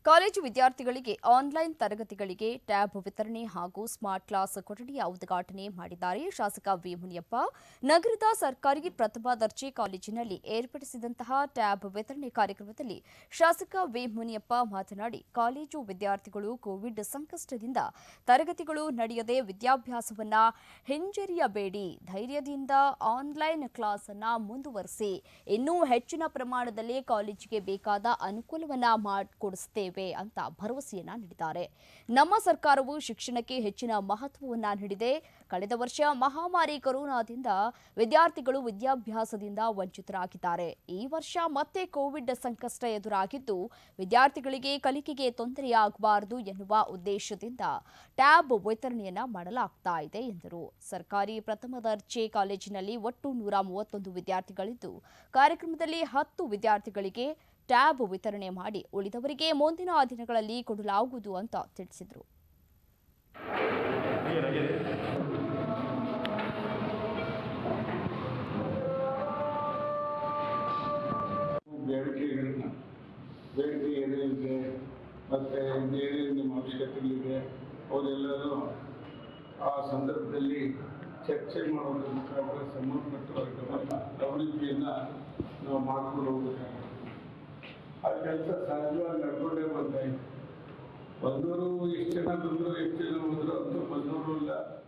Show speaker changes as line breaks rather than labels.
college ವಿದ್ಯಾರ್ಥಿಗಳಿಗೆ online ತರಗತಿಗಳಿಗೆ tab ವಿತರಣೆ ಹಾಗೂ ಸ್ಮಾರ್ಟ್ ಕ್ಲಾಸ್ ಕೊಠಡಿಯ ಉದ್ಘಾಟನೆ ಮಾಡಿದ್ದಾರೆ ಶಾಸಕ ವಿ ಮುನಿಯಪ್ಪ ನಗರದ ಸರ್ಕಾರಿ ಪ್ರಥಮ ದರ್ಜೆ ಕಾಲೇಜಿನಲ್ಲಿ ಏರ್ಪಡಿಸಿದಂತಹ ಟ್ಯಾಬ್ ವಿತರಣೆ ಕಾರ್ಯಕ್ರಮದಲ್ಲಿ ಶಾಸಕ ವಿ ಮುನಿಯಪ್ಪ ಮಾತನಾಡಿ ಕಾಲೇಜು ವಿದ್ಯಾರ್ಥಿಗಳು ಕೋವಿಡ್ ಸಂಕಷ್ಟದಿಂದ ತರಗತಿಗಳು ನಡೆಯದೆ ವಿದ್ಯಾಭ್ಯಾಸವನ್ನ ಹಿಂಜರಿಯಬೇಡಿ ಧೈರ್ಯದಿಂದ ಆನ್ಲೈನ್ ಕ್ಲಾಸ್ ಅನ್ನ ಮುಂದುವರಿಸಿ ಇನ್ನೂ ಹೆಚ್ಚಿನ ಪ್ರಮಾಣದಲ್ಲಿ ಕಾಲೇಜಿಗೆ ಬೇಕಾದ ಅನುಕೂಲವನ್ನ ಮಾಡಿಕೊಡಿಸುತ್ತೇವೆ ಅಂತ ಭರವಸೆಯನ್ನ ನೀಡಿದ್ದಾರೆ ನಮ್ಮ ಸರ್ಕಾರವು ಶಿಕ್ಷಣಕ್ಕೆ ಹೆಚ್ಚಿನ ಮಹತ್ವವನ್ನ ನೀಡಿದೆ ಕಳೆದ ವರ್ಷ ಮಹಾಮಾರಿ ಕೊರೋನಾದಿಂದ ವಿದ್ಯಾರ್ಥಿಗಳು ವಿದ್ಯಾಭ್ಯಾಸದಿಂದ ವಂಚಿತರಾಗಿದ್ದಾರೆ ಈ ವರ್ಷ ಮತ್ತೆ ಕೋವಿಡ್ ಸಂಕಷ್ಟ ಎದುರಾಗಿದ್ದು ವಿದ್ಯಾರ್ಥಿಗಳಿಗೆ ಕಲಿಕೆಗೆ ತೊಂದರೆಯಾಗಬಾರದು ಎನ್ನುವ ಉದ್ದೇಶದಿಂದ ಟ್ಯಾಬ್ ವಿತರಣೆಯನ್ನ ಮಾಡಲಾಗ್ತಾ ಇದೆ ಎಂದರು ಸರ್ಕಾರಿ ಪ್ರಥಮ ದರ್ಜೆ ಕಾಲೇಜಿನಲ್ಲಿ ಒಟ್ಟು ನೂರ ಮೂವತ್ತೊಂದು ವಿದ್ಯಾರ್ಥಿಗಳಿದ್ದು ಕಾರ್ಯಕ್ರಮದಲ್ಲಿ ಹತ್ತು ವಿದ್ಯಾರ್ಥಿಗಳಿಗೆ ಟ್ಯಾಬ್ ವಿತರಣೆ ಮಾಡಿ ಉಳಿದವರಿಗೆ ಮುಂದಿನ ದಿನಗಳಲ್ಲಿ ಕೊಡಲಾಗುವುದು ಅಂತ ತಿಳಿಸಿದರು
ಬೇಡಿಕೆಗಳನ್ನ ಬೇಡಿಕೆ ಏನೇನಿದೆ ಮತ್ತು ಇನ್ನೇನೇನು ನಿಮ್ಮ ಅವಶ್ಯಕತೆಗಳಿದೆ ಅವರೆಲ್ಲರೂ ಆ ಸಂದರ್ಭದಲ್ಲಿ ಚರ್ಚೆ ಮಾಡೋದ್ರ ಮುಖಾಂತರ ಸಂಬಂಧಪಟ್ಟವರ ಗಮನ ಅಭಿವೃದ್ಧಿಯನ್ನು ನಾವು ಮಾಡ್ಕೊಂಡು ಹೋಗ್ಬೇಕಾಗುತ್ತೆ ಆ ಕೆಲಸ ಸಹಜವಾಗಿ ನಡ್ಕೊಂಡೇ ಬರ್ತಾ ಇದೆ ಬಂದವರು ಎಷ್ಟು ಜನ ಬಂದರು ಎಷ್ಟು ಜನ ಹೋದ್ರು ಅಂತೂ ಬಂದವರು ಇಲ್ಲ